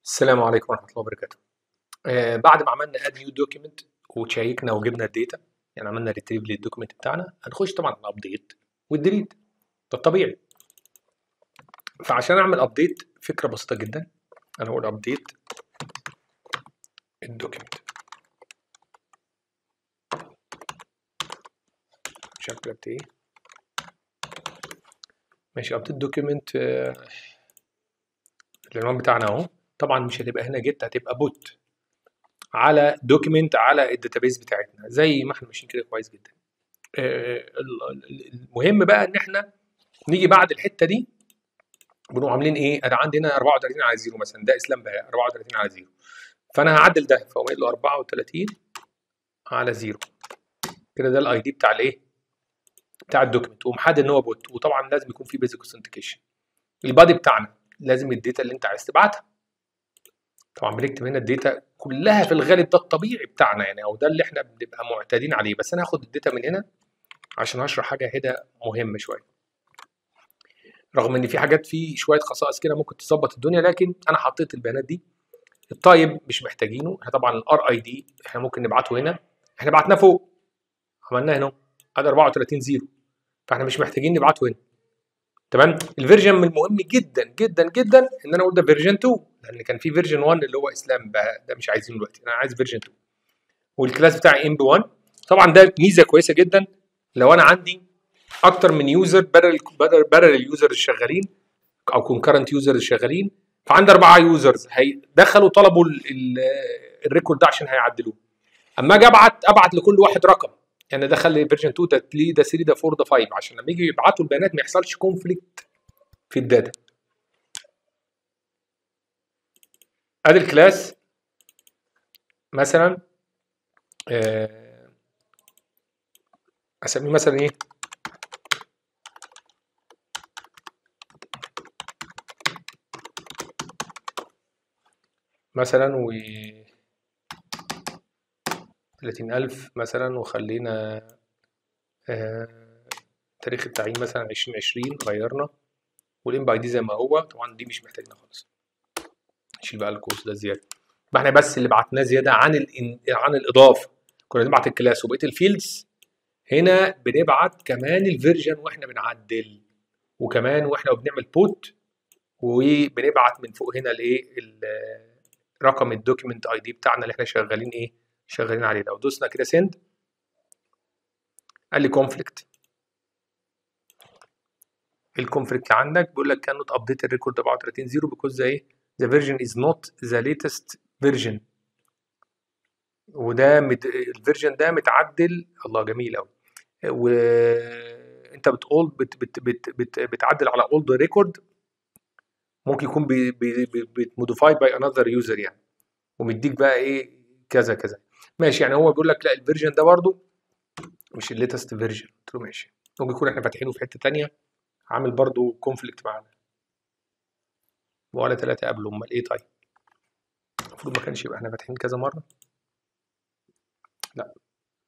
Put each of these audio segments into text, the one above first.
السلام عليكم ورحمة الله وبركاته. آه بعد ما عملنا اد نيو دوكيمنت وشيكنا وجبنا الداتا يعني عملنا ريتريف للدوكيمنت بتاعنا هنخش طبعا على الابديت والديليت ده الطبيعي. فعشان اعمل ابديت فكرة بسيطة جدا انا هقول ابديت الدوكيمنت مش عارف كتبت ايه ماشي ابديت دوكيمنت العنوان بتاعنا اهو طبعا مش هتبقى هنا جيت هتبقى بوت على دوكيمنت على الداتابيز بتاعتنا زي ما احنا ماشيين كده كويس جدا آه، المهم بقى ان احنا نيجي بعد الحته دي بنقوم عاملين ايه انا عندي هنا 34 على 0 مثلا ده اسلام بهاء 34 على 0 فانا هعدل ده فاقوم قايل له 34 على 0 كده ده الاي دي بتاع الايه بتاع الدوكيمنت ومحدد ان هو بوت وطبعا لازم يكون في بيزك اوثنتيكيشن البادي بتاعنا لازم الداتا اللي انت عايز تبعتها طبعا بنكتب هنا الداتا كلها في الغالب ده الطبيعي بتاعنا يعني او ده اللي احنا بنبقى معتادين عليه بس انا هاخد الداتا من هنا عشان هشرح حاجه هنا مهمه شويه رغم ان في حاجات في شويه خصائص كده ممكن تظبط الدنيا لكن انا حطيت البيانات دي الطيب مش محتاجينه احنا طبعا الار اي دي احنا ممكن نبعته هنا احنا بعتناه فوق عملناه هنا ادي 34 0 فاحنا مش محتاجين نبعته هنا تمام الفيرجن من المهم جدا جدا جدا ان انا اقول ده فيرجن 2 لان كان في فيرجن 1 اللي هو اسلام بقى ده مش عايزينه دلوقتي انا عايز فيرجن 2 والكلاس بتاعي ام بي 1 طبعا ده ميزه كويسه جدا لو انا عندي اكتر من يوزر بدل بدل بدل اليوزر الشغالين او كونكرنت يوزر الشغالين فعندي اربعه يوزرز هيدخلوا طلبوا الريكورد ده عشان هيعدلوه اما اجي ابعت ابعت لكل واحد رقم يعني ده خلي فيرجن 2 ده 3 ده 3 ده 4 ده 5 عشان لما يجي يبعتوا البيانات ما يحصلش كونفليكت في الداتا ادي الكلاس مثلا آه، اسميه مثلا ايه مثلا و 30000 مثلا وخلينا آه، تاريخ التعيين مثلا 2020 غيرنا والام اي دي زي ما هو طبعا دي مش محتاجينها خالص نشيل بقى الكورس ده زياده يبقى احنا بس اللي بعتناه زياده عن ال عن الاضافه كنا بنبعت الكلاس وبقيه الفيلدز هنا بنبعت كمان الفيرجن واحنا بنعدل وكمان واحنا بنعمل بوت وبنبعت من فوق هنا الايه رقم الدوكيمنت اي دي بتاعنا اللي احنا شغالين ايه شغالين عليه لو دوسنا كده سند قال لي كونفليكت الكونفليكت عندك بيقول لك كانت ابديت الريكورد 34 0 بيكوز ايه the version is not the latest version وده مد... الفيرجن ده متعدل الله جميل قوي وانت بتقول بت... بت... بت... بت... بتعدل على اولد ريكورد ممكن يكون بتموديفايد باي انذر يوزر يعني ومديك بقى ايه كذا كذا ماشي يعني هو بيقول لك لا الفيرجن ده برضو مش الليتست فيرجن قلت له ماشي ممكن يكون احنا فاتحينه في حته ثانيه عامل برضو كونفليكت معانا ولا ثلاثه قبله امال ايه طيب المفروض ما كانش يبقى احنا فاتحين كذا مره لا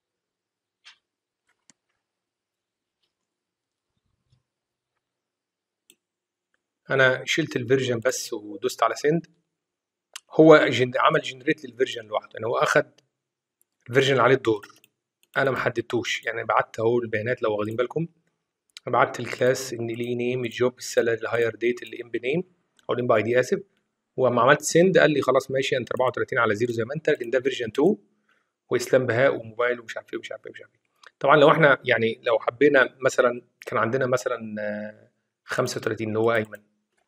انا شلت الفيرجن بس ودوست على سند هو جن... عمل جنريت للفيرجن لوحده يعني هو اخد الفيرجن اللي عليه الدور انا ما حددتوش يعني بعت اهو البيانات لو واخدين بالكم بعت الكلاس ان ليه نيم الجوب السالري الهاير ديت اللي ام بنيم او الام باي دي اسف واما عملت سند قال لي خلاص ماشي انت 34 على 0 زي ما انت لكن ده فيرجن 2 واسلام بهاء وموبايل ومش عارف ايه ومش عارف ايه ومش عارف ايه طبعا لو احنا يعني لو حبينا مثلا كان عندنا مثلا 35 اللي هو ايمن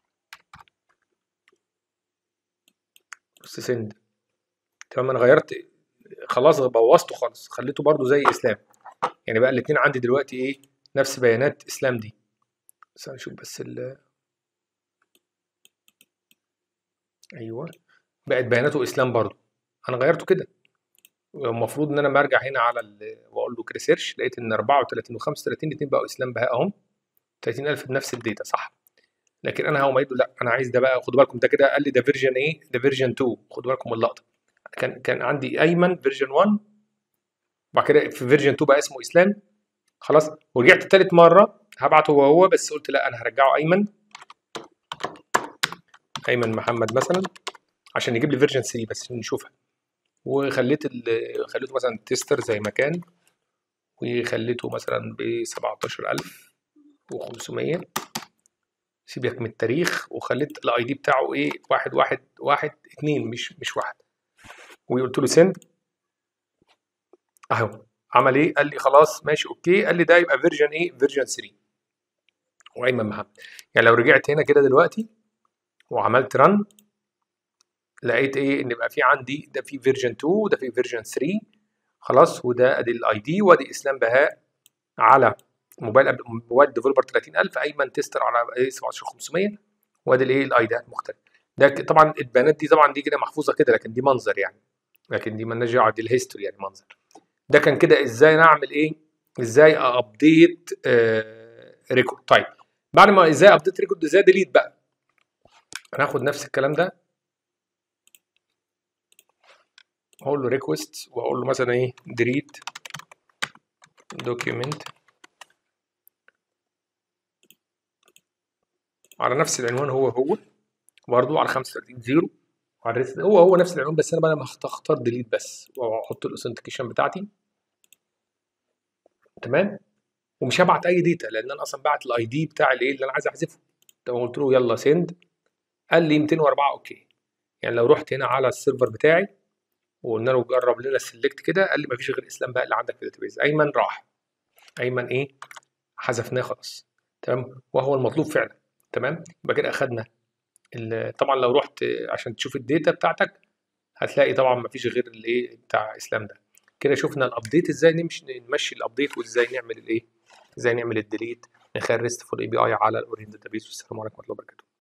بص سند تمام انا غيرت خلاص بوظته خالص خليته برضو زي اسلام يعني بقى الاثنين عندي دلوقتي ايه نفس بيانات اسلام دي بس هنشوف بس ال ايوه بقت بياناته اسلام برضو انا غيرته كده المفروض ان انا برجع هنا على واقول له كده سيرش لقيت ان 34 و35 الاثنين بقوا اسلام بهاء اهم 30000 بنفس الداتا صح لكن انا هقوم قايل له لا انا عايز ده بقى خدوا بالكم ده كده قال لي ده فيرجن ايه ده فيرجن 2 خدوا بالكم من اللقطه كان كان عندي ايمن فيرجن 1 وبعد كده في فيرجن 2 بقى اسمه اسلام خلاص ورجعت تالت مره هبعته هو هو بس قلت لا انا هرجعه ايمن ايمن محمد مثلا عشان يجيب لي فيرجن 3 بس نشوفها وخليت ال- خليته مثلا تيستر زي ما كان وخليته مثلا ب 17500 سيبك من التاريخ وخليت الاي دي بتاعه ايه واحد واحد واحد اتنين مش مش واحد وقلت له سند اهو عمل ايه قال لي خلاص ماشي اوكي قال لي ده يبقى فيرجن ايه فيرجن 3 وايمن محمد يعني لو رجعت هنا كده دلوقتي وعملت رن لقيت ايه ان يبقى في عندي ده في فيرجن 2 وده في فيرجن 3 خلاص وده ادي الاي دي وادي اسلام بهاء على موبايل أب- موبايل ديفلوبر 30000 ايمن تيستر على ايه 17500 وادي الايه الايدات مختلف ده ك- طبعا البيانات دي طبعا دي كده محفوظه كده لكن دي منظر يعني لكن دي مالناش دعوه دي الهيستوري يعني منظر ده كان كده ازاي نعمل ايه ازاي ابديت آه ريكورد طيب بعد ما ازاي ابديت ريكورد ازاي ديليت بقى هناخد نفس الكلام ده هقول له ريكوست واقول له مثلا ايه ديليت دوكيومنت على نفس العنوان هو هو برضه على 35 زيرو على الريس هو هو نفس العنوان بس انا بقى لما هختار ديليت بس واحط الاوثنتيكيشن بتاعتي تمام ومش هبعت اي داتا لان انا اصلا بعت الاي دي بتاع الايه اللي انا عايز احذفه طب قلت له يلا سند قال لي 204 اوكي يعني لو رحت هنا على السيرفر بتاعي وقلنا له جرب لنا السلكت كده قال لي مفيش غير اسلام بقى اللي عندك في الداتابيز ايمن راح ايمن ايه حذفناه خلاص تمام وهو المطلوب فعلا تمام يبقى كده اخدنا ال- طبعا لو رحت عشان تشوف الداتا بتاعتك هتلاقي طبعا مفيش غير الايه بتاع اسلام ده كده شفنا الابديت ازاي نمشي نمشي الابديت وازاي نعمل الايه ازاي نعمل الديليت نخلي ريستفول اي بي اي على الاورينت داتابيز والسلام عليكم ورحمه الله وبركاته